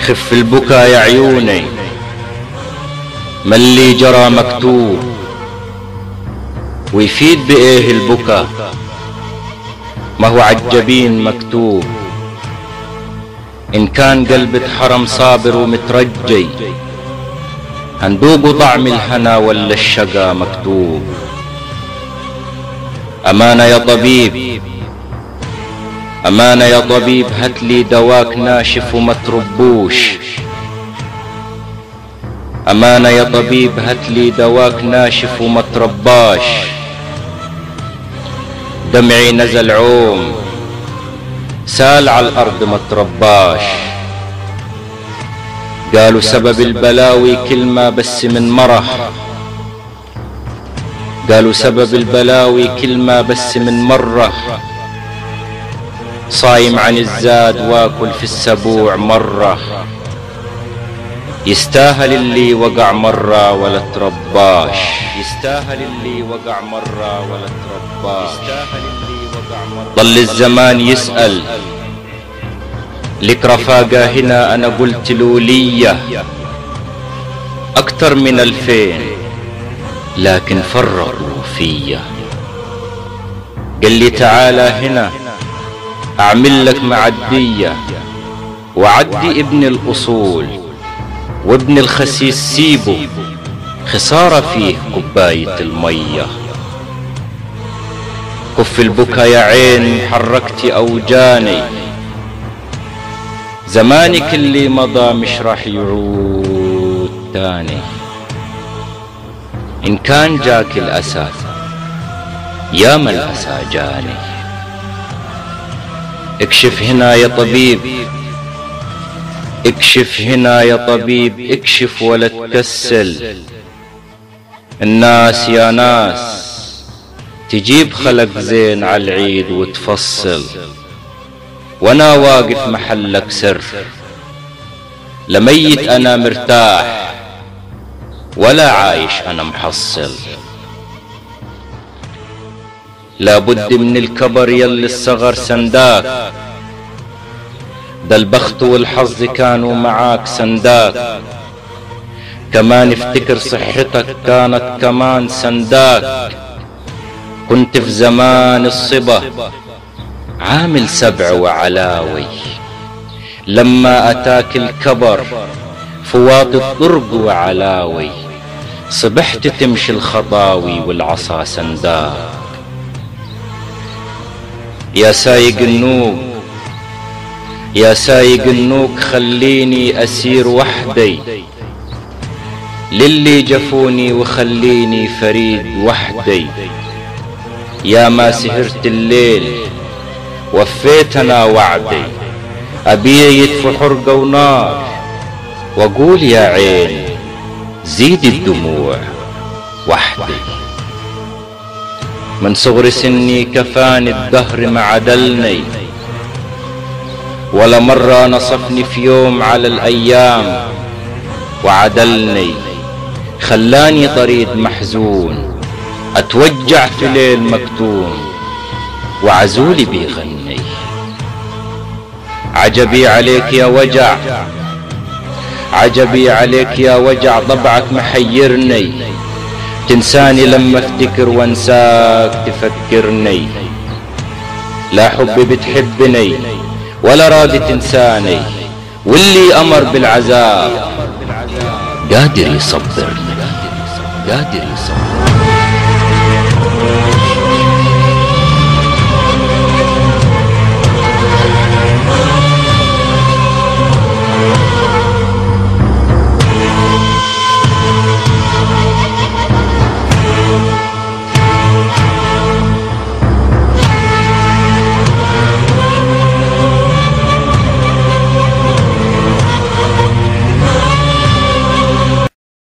خف البكا يا عيوني ما اللي جرى مكتوب ويفيد بإيه البكا ما هو عجبين مكتوب إن كان قلب حرم صابر ومترجي هندوق طعم الهنا ولا الشقا مكتوب أمانة يا طبيب أمانة يا طبيب هاتلي دواك ناشف وما تربوش أمانة يا طبيب هاتلي دواك ناشف وما ترباش دمعي نزل عوم سال على الأرض ما ترباش قالوا سبب البلاوي كلمة بس من مرح قالوا سبب البلاوي كلمة بس من مرة صايم عن الزاد واكل في السبوع مرة يستاهل اللي وقع مرة ولا ترباش يستاهل اللي وقع مرة ولا ترباش يستاهل اللي وقع مرة ضل الزمان يسأل لك رفاقة هنا أنا قلت له لية أكتر من ألفين لكن فرقوا فيا قال لي تعالى هنا أعمل لك معدية وعدي ابن الأصول وابن الخسيس سيبه خسارة فيه كوباية المية كف البكا يا عين حركتي أوجاني زمانك اللي مضى مش راح يعود تاني إن كان جاك الأسى يا ما الأسى جاني اكشف هنا يا طبيب اكشف هنا يا طبيب اكشف ولا تكسل الناس يا ناس تجيب خلق زين على العيد وتفصل وانا واقف محلك سر لميت انا مرتاح ولا عايش انا محصل لابد من الكبر يلي الصغر سنداك ده البخت والحظ كانوا معاك سنداك كمان افتكر صحتك كانت كمان سنداك كنت في زمان الصبا عامل سبع وعلاوي لما أتاك الكبر فواط الطرق وعلاوي صبحت تمشي الخطاوي والعصا سنداك يا سايق النوق يا سايق النوك خليني أسير وحدي للي جفوني وخليني فريد وحدي يا ما سهرت الليل وفيت أنا وعدي أبي يدفو حرقة ونار وأقول يا عين زيد الدموع وحدي من صغر سني كفاني الدهر ما عدلني ولا مرة نصفني في يوم على الأيام وعدلني خلاني طريد محزون أتوجع في ليل مكتوم وعزولي بيغني عجبي عليك يا وجع عجبي عليك يا وجع طبعك محيرني تنساني لما افتكر وانساك تفكرني لا حب بتحبني ولا راضي تنساني واللي امر بالعذاب قادر يصبرني قادر يصبرني